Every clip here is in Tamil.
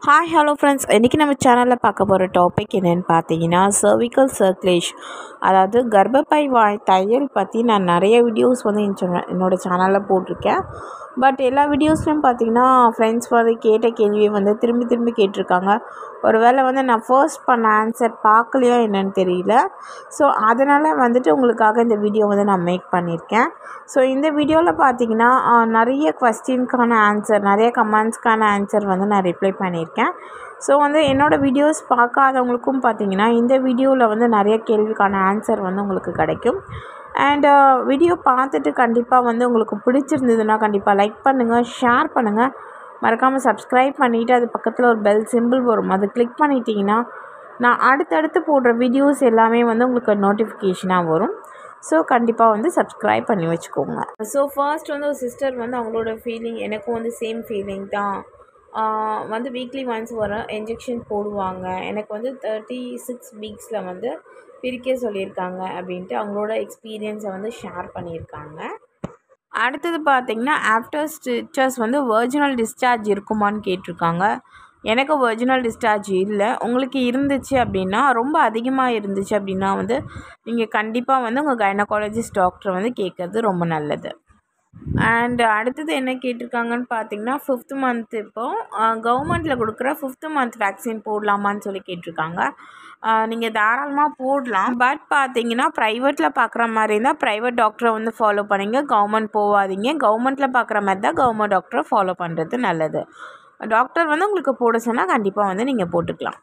ஹாய் ஹலோ ஃப்ரெண்ட்ஸ் இன்றைக்கி நம்ம சேனலில் பார்க்க போகிற டாபிக் என்னென்னு பார்த்தீங்கன்னா cervical circulation அதாவது கர்ப்பப்பை வாய் தையல் பற்றி நான் நிறைய வீடியோஸ் வந்து என் சேனல் என்னோடய சேனலில் போட்டிருக்கேன் பட் எல்லா வீடியோஸ்லையும் பார்த்தீங்கன்னா ஃப்ரெண்ட்ஸ் வந்து கேட்ட கேள்வியை வந்து திரும்பி திரும்பி கேட்டிருக்காங்க ஒருவேளை வந்து நான் ஃபர்ஸ்ட் பண்ண ஆன்சர் பார்க்கலையா என்னன்னு தெரியல ஸோ அதனால் வந்துட்டு உங்களுக்காக இந்த வீடியோ வந்து நான் மேக் பண்ணியிருக்கேன் ஸோ இந்த வீடியோவில் பார்த்தீங்கன்னா ஆஹ், நிறைய கொஸ்டின்க்கான ஆன்சர் நிறைய கமெண்ட்ஸ்க்கான ஆன்சர் வந்து நான் ரிப்ளை பண்ணியிருக்கேன் ஸோ வந்து என்னோடய வீடியோஸ் பார்க்காதவங்களுக்கும் பார்த்தீங்கன்னா இந்த வீடியோவில் வந்து நிறைய கேள்விக்கான ஆன்சர் வந்து உங்களுக்கு கிடைக்கும் அண்ட் வீடியோ பார்த்துட்டு கண்டிப்பாக வந்து உங்களுக்கு பிடிச்சிருந்ததுன்னா கண்டிப்பாக லைக் பண்ணுங்கள் ஷேர் பண்ணுங்கள் மறக்காமல் சப்ஸ்கிரைப் பண்ணிவிட்டு அது பக்கத்தில் ஒரு பெல் சிம்பிள் வரும் அது கிளிக் பண்ணிட்டீங்கன்னா நான் அடுத்தடுத்து போடுற வீடியோஸ் எல்லாமே வந்து உங்களுக்கு நோட்டிஃபிகேஷனாக வரும் ஸோ கண்டிப்பாக வந்து சப்ஸ்கிரைப் பண்ணி வச்சுக்கோங்க ஸோ ஃபர்ஸ்ட் வந்து ஒரு சிஸ்டர் வந்து அவங்களோட ஃபீலிங் எனக்கும் வந்து சேம் ஃபீலிங் தான் ஆஹ் வந்து வீக்லி ஒன்ஸ் வரும் இன்ஜெக்ஷன் போடுவாங்க எனக்கு வந்து தேர்ட்டி சிக்ஸ் வீக்ஸில் வந்து பிரிக்க சொல்லியிருக்காங்க அப்படின்ட்டு அவங்களோட எக்ஸ்பீரியன்ஸை வந்து ஷேர் பண்ணியிருக்காங்க அடுத்தது பார்த்தீங்கன்னா ஆஃப்டர் ஸ்டிச்சஸ் வந்து ஒரிஜினல் டிஸ்சார்ஜ் இருக்குமான்னு கேட்டிருக்காங்க எனக்கு ஒரிஜினல் டிஸ்சார்ஜ் இல்லை உங்களுக்கு இருந்துச்சு அப்படின்னா ரொம்ப அதிகமாக இருந்துச்சு அப்படின்னா வந்து நீங்கள் கண்டிப்பாக வந்து உங்கள் கைனகாலஜிஸ்ட் டாக்டரை வந்து கேட்குறது ரொம்ப நல்லது அண்ட் அடுத்தது என்ன கேட்டிருக்காங்கன்னு பார்த்தீங்கன்னா ஃபிஃப்த் மந்த் இப்போ கவர்மெண்ட்டில் கொடுக்குற ஃபிஃப்த் மந்த் வேக்சின் போடலாமான்னு சொல்லி கேட்டிருக்காங்க நீங்கள் தாராளமாக போடலாம் பட் பார்த்தீங்கன்னா ப்ரைவேட்டில் பார்க்குற மாதிரி இருந்தால் ப்ரைவேட் டாக்டரை வந்து ஃபாலோ பண்ணிங்க கவர்மெண்ட் போகாதீங்க கவர்மெண்ட்டில் பார்க்குற மாதிரி தான் கவர்மெண்ட் டாக்டரை ஃபாலோ பண்ணுறது நல்லது டாக்டர் வந்து உங்களுக்கு போட சொன்னால் கண்டிப்பாக வந்து நீங்கள் போட்டுக்கலாம்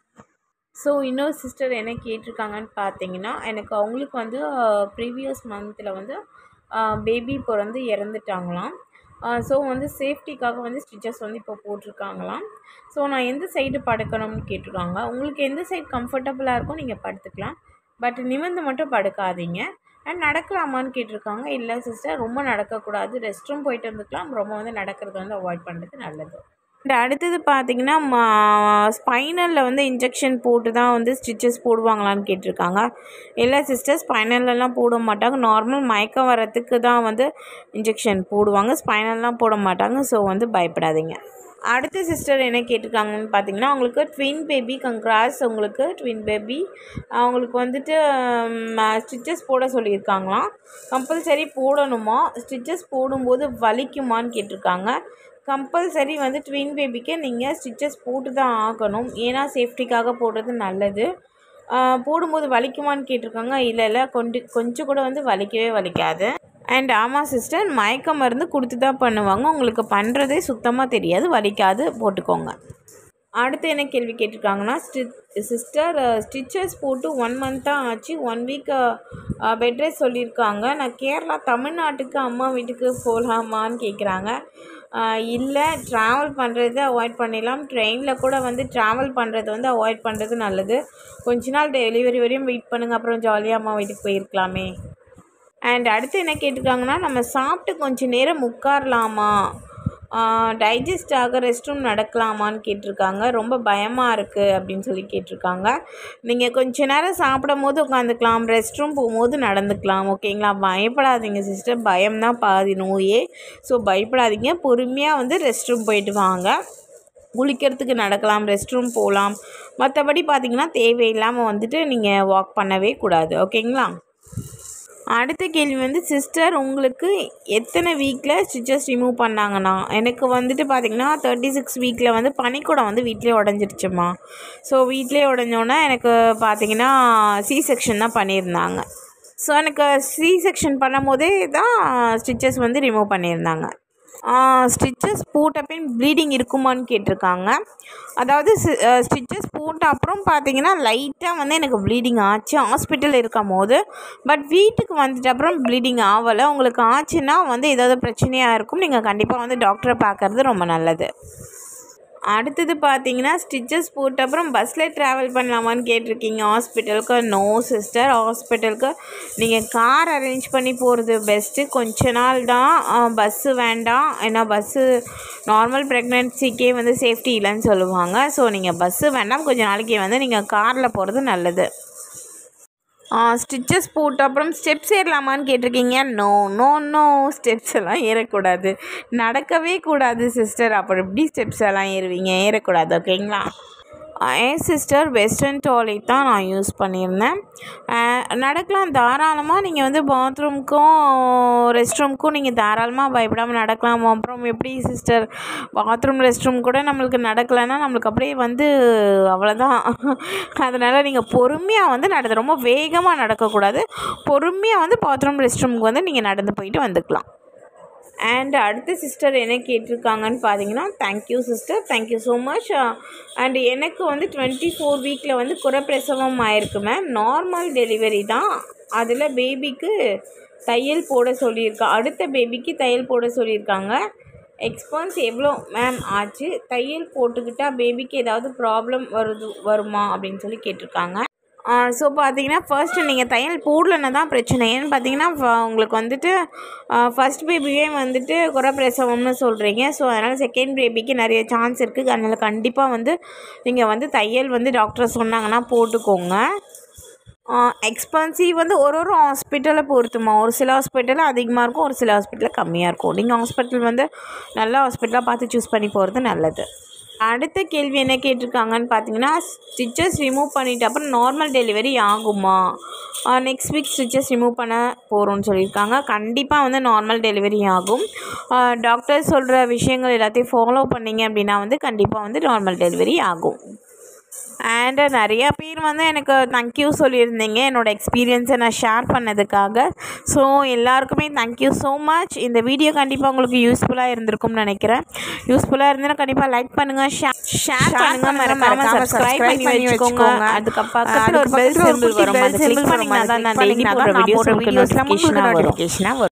ஸோ இன்னொரு சிஸ்டர் என்ன கேட்டிருக்காங்கன்னு பார்த்தீங்கன்னா எனக்கு அவங்களுக்கு வந்து ப்ரீவியஸ் மந்தில் வந்து பேபி பிறந்து இறந்துட்டாங்களாம் ஸோ வந்து சேஃப்டிக்காக வந்து ஸ்டிச்சஸ் வந்து இப்போ போட்டிருக்காங்களாம் ஸோ நான் எந்த சைடு படுக்கணும்னு கேட்டிருக்காங்க உங்களுக்கு எந்த சைடு கம்ஃபர்டபுளாக இருக்கோ நீங்கள் படுத்துக்கலாம் பட் நிமிர்ந்து மட்டும் படுக்காதீங்க அண்ட் நடக்கலாமான்னு கேட்டிருக்காங்க இல்லை சிஸ்டர் ரொம்ப நடக்கக்கூடாது ரெஸ்ட் ரூம் போயிட்டு வந்துக்கலாம் ரொம்ப வந்து நடக்கிறத வந்து அவாய்ட் பண்ணுறது நல்லது அண்ட் அடுத்தது பார்த்தீங்கன்னா ஸ்பைனலில் வந்து இன்ஜெக்ஷன் போட்டு தான் வந்து ஸ்டிச்சஸ் போடுவாங்களான்னு கேட்டிருக்காங்க இல்லை சிஸ்டர் ஸ்பைனல்லலாம் போட மாட்டாங்க நார்மல் மயக்கம் வரத்துக்கு தான் வந்து இன்ஜெக்ஷன் போடுவாங்க ஸ்பைனல்லாம் போட மாட்டாங்க ஸோ வந்து பயப்படாதீங்க அடுத்த சிஸ்டர் என்ன கேட்டிருக்காங்கன்னு பார்த்தீங்கன்னா அவங்களுக்கு ட்வின் பேபி கங்க்ராஸ் உங்களுக்கு ட்வின் பேபி அவங்களுக்கு வந்துட்டு ஸ்டிச்சஸ் போட சொல்லியிருக்காங்களாம் கம்பல்சரி போடணுமா ஸ்டிச்சஸ் போடும்போது வலிக்குமான்னு கேட்டிருக்காங்க கம்பல்சரி வந்து ட்வின் பேபிக்கு நீங்கள் ஸ்டிச்சஸ் போட்டு தான் ஆகணும் ஏன்னா சேஃப்டிக்காக போடுறது நல்லது ஆஹ் போடும்போது வலிக்குமான்னு கேட்டிருக்காங்க இல்லை இல்லை கொஞ்சம் கொஞ்சம் கூட வந்து வலிக்கவே வலிக்காது அண்ட் ஆமாம் சிஸ்டர் மயக்க மருந்து கொடுத்து தான் பண்ணுவாங்க உங்களுக்கு பண்ணுறதே சுத்தமாக தெரியாது வலிக்காது போட்டுக்கோங்க அடுத்து என்ன கேள்வி கேட்டிருக்காங்கன்னா ஸ்டி சிஸ்டர் ஸ்டிச்சஸ் போட்டு ஒன் மந்த்தாக ஆச்சு ஒன் வீக் பெட் ரெஸ்ட் சொல்லியிருக்காங்க நான் கேரளா தமிழ்நாட்டுக்கு அம்மா வீட்டுக்கு போகலாமான்னு கேட்குறாங்க இல்லை ட்ராவல் பண்ணுறது அவாய்ட் பண்ணிடலாம் ட்ரெயினில் கூட வந்து ட்ராவல் பண்ணுறது வந்து அவாய்ட் பண்ணுறது நல்லது கொஞ்ச நாள் டெலிவரி வரையும் வெயிட் பண்ணுங்கள் அப்புறம் ஜாலியாக அம்மா வீட்டுக்கு போயிருக்கலாமே அண்ட் அடுத்து என்ன கேட்டிருக்காங்கன்னா நம்ம சாப்பிட்டு கொஞ்ச நேரம் உட்காரலாமா டைஜஸ்ட் ஆக ரெஸ்ட் ரூம் நடக்கலாமான்னு கேட்டிருக்காங்க ரொம்ப பயமாக இருக்குது அப்படின்னு சொல்லி கேட்டிருக்காங்க நீங்கள் கொஞ்ச நேரம் சாப்பிடும் போது உட்காந்துக்கலாம் ரெஸ்ட் ரூம் போகும்போது நடந்துக்கலாம் ஓகேங்களா பயப்படாதீங்க சிஸ்டர் பயம்தான் பாதி நோயே ஸோ பயப்படாதீங்க பொறுமையாக வந்து ரெஸ்ட் ரூம் போயிட்டு வாங்க குளிக்கிறதுக்கு நடக்கலாம் ரெஸ்ட் ரூம் போகலாம் மற்றபடி பார்த்தீங்கன்னா தேவையில்லாமல் வந்துட்டு நீங்கள் வாக் பண்ணவே கூடாது ஓகேங்களா அடுத்த கேள்வி வந்து சிஸ்டர் உங்களுக்கு எத்தனை வீக்கில் ஸ்டிச்சஸ் ரிமூவ் பண்ணாங்கண்ணா எனக்கு வந்துட்டு பார்த்தீங்கன்னா தேர்ட்டி சிக்ஸ் வீக்கில் வந்து பனிக்கூடம் வந்து வீட்டிலே உடஞ்சிருச்சுமா ஸோ வீட்டிலே உடஞ்சோன்னே எனக்கு பார்த்தீங்கன்னா சி செக்ஷன் தான் பண்ணியிருந்தாங்க ஸோ எனக்கு சி செக்ஷன் பண்ணும் போதே தான் ஸ்டிச்சஸ் வந்து ரிமூவ் பண்ணியிருந்தாங்க ஸ்டிச்சஸ் போட்ட பின் ப்ளீடிங் இருக்குமான்னு கேட்டிருக்காங்க அதாவது ஸ்டிச்சஸ் போட்ட அப்புறம் பார்த்தீங்கன்னா லைட்டாக வந்து எனக்கு ப்ளீடிங் ஆச்சு ஹாஸ்பிட்டல் இருக்கும் போது பட் வீட்டுக்கு வந்துட்ட அப்புறம் ப்ளீடிங் ஆகலை உங்களுக்கு ஆச்சுன்னா வந்து ஏதாவது பிரச்சனையாக இருக்கும் நீங்கள் கண்டிப்பாக வந்து டாக்டரை பார்க்கறது ரொம்ப நல்லது அடுத்தது பார்த்தீங்கன்னா ஸ்டிச்சஸ் போட்ட அப்புறம் பஸ்ஸில் ட்ராவல் பண்ணலாமான்னு கேட்டிருக்கீங்க ஹாஸ்பிட்டலுக்கு நோ சிஸ்டர் ஹாஸ்பிட்டலுக்கு நீங்கள் கார் அரேஞ்ச் பண்ணி போகிறது பெஸ்ட்டு கொஞ்ச நாள் தான் பஸ்ஸு வேண்டாம் ஏன்னா பஸ்ஸு நார்மல் ப்ரெக்னென்சிக்கே வந்து சேஃப்டி இல்லைன்னு சொல்லுவாங்க ஸோ நீங்கள் பஸ்ஸு வேண்டாம் கொஞ்ச நாளைக்கு வந்து நீங்கள் காரில் போகிறது நல்லது ஸ்டிச்சஸ் போட்டு அப்புறம் ஸ்டெப்ஸ் ஏறலாமான்னு கேட்டிருக்கீங்க நோ நோ நோ ஸ்டெப்ஸ் எல்லாம் ஏறக்கூடாது நடக்கவே கூடாது சிஸ்டர் அப்புறம் எப்படி ஸ்டெப்ஸ் எல்லாம் ஏறுவீங்க ஏறக்கூடாது ஓகேங்களா என் சிஸ்டர் வெஸ்டர்ன் டாய்லெட் தான் நான் யூஸ் பண்ணியிருந்தேன் அஹ் நடக்கலாம் தாராளமாக நீங்கள் வந்து பாத்ரூம்க்கும் ரெஸ்ட் ரூம்க்கும் நீங்கள் தாராளமாக பயப்படாமல் நடக்கலாம் அப்புறம் எப்படி சிஸ்டர் பாத்ரூம் ரெஸ்ட் ரூம் கூட நம்மளுக்கு நடக்கலைன்னா நம்மளுக்கு அப்படியே வந்து அவ்வளோதான் அதனால் நீங்கள் பொறுமையாக வந்து நடந்து ரொம்ப வேகமாக நடக்கக்கூடாது பொறுமையாக வந்து பாத்ரூம் ரெஸ்ட் ரூமுக்கு வந்து நீங்கள் நடந்து போயிட்டு வந்துக்கலாம் அண்ட் அடுத்த சிஸ்டர் என்ன கேட்டிருக்காங்கன்னு பார்த்தீங்கன்னா thank you sister thank you so much and எனக்கு வந்து டுவெண்ட்டி ஃபோர் வீக்கில் வந்து குறப்பிரசவம் ஆயிருக்கு மேம் நார்மல் டெலிவரி தான் அதில் பேபிக்கு தையல் போட சொல்லியிருக்கா அடுத்த பேபிக்கு தையல் போட சொல்லியிருக்காங்க எக்ஸ்பென்ஸ் எவ்வளோ மேம் ஆச்சு தையல் போட்டுக்கிட்டால் பேபிக்கு ஏதாவது ப்ராப்ளம் வருது வருமா அப்படின்னு சொல்லி கேட்டிருக்காங்க ஸோ பார்த்தீங்கன்னா ஃபர்ஸ்ட்டு நீங்கள் தையல் போடலன்னா தான் பிரச்சனை ஏன்னு பார்த்தீங்கன்னா ஃப- உங்களுக்கு வந்துட்டு ஃபர்ஸ்ட் பேபியே வந்துட்டு குறப்பிரசவம்னு சொல்கிறீங்க ஸோ அதனால் செகண்ட் பேபிக்கு நிறைய சான்ஸ் இருக்குது அதனால் கண்டிப்பாக வந்து நீங்கள் வந்து தையல் வந்து டாக்டர் சொன்னாங்கன்னா போட்டுக்கோங்க எக்ஸ்பென்சிவ் வந்து ஒரு ஒரு ஹாஸ்பிட்டலை பொறுத்துமா ஒரு சில ஹாஸ்பிட்டலில் அதிகமாக இருக்கும் ஒரு சில ஹாஸ்பிட்டலில் கம்மியாக இருக்கும் நீங்கள் ஹாஸ்பிட்டல் வந்து நல்ல ஹாஸ்பிட்டலாக பார்த்து சூஸ் பண்ணி போகிறது நல்லது அடுத்த கேள்வி என்ன கேட்டிருக்காங்கன்னு பார்த்தீங்கன்னா ஸ்டிச்சஸ் ரிமூவ் பண்ணிட்டு அப்புறம் நார்மல் டெலிவரி ஆகுமா நெக்ஸ்ட் வீக் ஸ்டிச்சஸ் ரிமூவ் பண்ண போகிறோம்னு சொல்லியிருக்காங்க கண்டிப்பாக வந்து நார்மல் டெலிவரி ஆகும் டாக்டர் சொல்கிற விஷயங்கள் எல்லாத்தையும் ஃபாலோ பண்ணீங்க அப்படின்னா வந்து கண்டிப்பாக வந்து நார்மல் டெலிவரி ஆகும் அண்டு நிறையா பேர் வந்து எனக்கு தேங்க்யூ சொல்லியிருந்தீங்க என்னோடய எக்ஸ்பீரியன்ஸை நான் ஷேர் பண்ணதுக்காக ஸோ எல்லாருக்குமே தேங்க்யூ ஸோ மச் இந்த வீடியோ கண்டிப்பாக உங்களுக்கு யூஸ்ஃபுல்லாக இருந்திருக்கும்னு நினைக்கிறேன் யூஸ்ஃபுல்லாக இருந்ததுன்னா கண்டிப்பாங்கள் லைக் பண்ணுங்கள் ஷேர் பண்ணுங்கள் மறக்காமல் சப்ஸ்கிரைப் பண்ணி வச்சுக்கோங்க அதுக்கு பக்கத்தில் ஒரு பெல் சிம்பிள் வரும் அதை கிளிக் பண்ணிங்கன்னா தான் நான் டெய்லி போடுற வீடியோஸ் உங்களுக்கு நோட்டிஃபிகேஷனாக வரும்